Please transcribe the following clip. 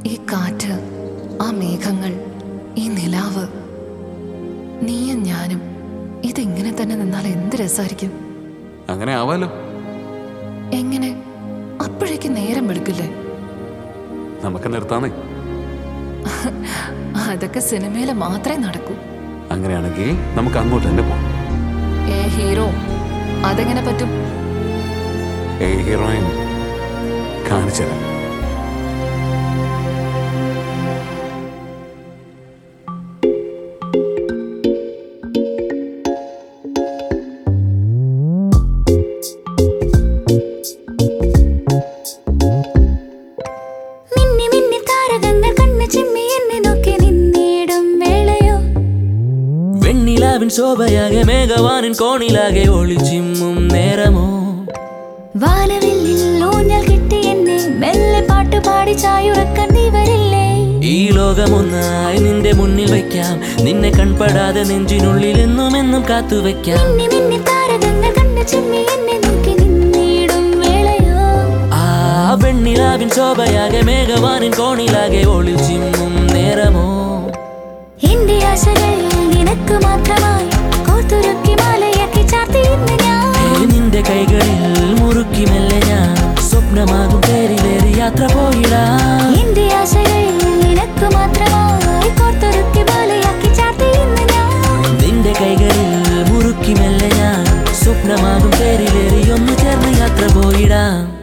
ഈ കാറ്റ് ആ മേഘങ്ങൾ ഈ നിലാവ് നീയും ഞാനും ഇതിങ്ങനെ തന്നെ നിന്നാൽ എന്ത് രസമായിരിക്കും അങ്ങനെ ആവാലോ എങ്ങനെ അപ്പോഴേക്ക് നേരം വെളുക്കില്ലേ നമുക്ക് നിർത്താന്നേ അതൊക്കെ സിനിമയിൽ മാത്രമേ നടക്കൂ അങ്ങനെയാണെങ്കിൽ നമുക്ക് അങ്ങോട്ട് തന്നെ പോകാം ഏ ഹീറോ അതെങ്ങനെ പറ്റും ഏ ഹീറോയിൻ കാണിച്ചു തരാം മിന്നി മിന്നി താരകങ്ങൾ കണ്ണു ചിമ്മി എന്നെ നോക്കി നിന്നിടും വേളയോ വെണ്ണിലാവിൻ ശോഭയാകെ മേഘവാനിൻ കോണിലാകെ ഒളിച്ചിമ്മും നേരമോ വാനവില്ലിൽ ഊഞ്ഞൽ കിട്ടി എന്നെ മെല്ലെ പാട്ട് പാടി ചായുറക്കാൻ നീ വരില്ലേ ഈ ലോകമൊന്നായി നിന്റെ മുന്നിൽ വയ്ക്കാം നിന്നെ കൺപടാതെ നെഞ്ചിനുള്ളിൽ എന്നും എന്നും കാത്തുവെക്കാം മിന്നി മിന്നി താരകങ്ങൾ കണ്ണു ചിമ്മി എന്നെ നോക്കി നിന്നിടും വേളയോ ആ വെണ്ണിലാവിൻ ശോഭയാകെ മേഘവാനിൻ കോണിലാകെ ഒളിച്ചിമ്മും നേരമോ എന്റെ ആശകൾ നിനക്ക് മാത്രമായി കോത്തുരുക്കി മാലയാക്കി ചാർത്തി ഇന്ന് ഞാൻ ഏ, നിന്റെ കൈകളിൽ മുറുക്കി മെല്ലെ ഞാൻ സ്വപ്നമാകും പേരിലേറി യാത്ര പോയിടാം എന്റെ ആശകൾ നിനക്ക് മാത്രമായി കോർത്തൊരുക്കി മാലയാക്കി ചാർത്തി ഇന്ന് ഞാൻ നിന്റെ കൈകളിൽ മുറുക്കി മെല്ലെ ഞാൻ സ്വപ്നമാകും പേരിലേറി ഒന്ന് ചേർന്ന് യാത്ര പോയിടാം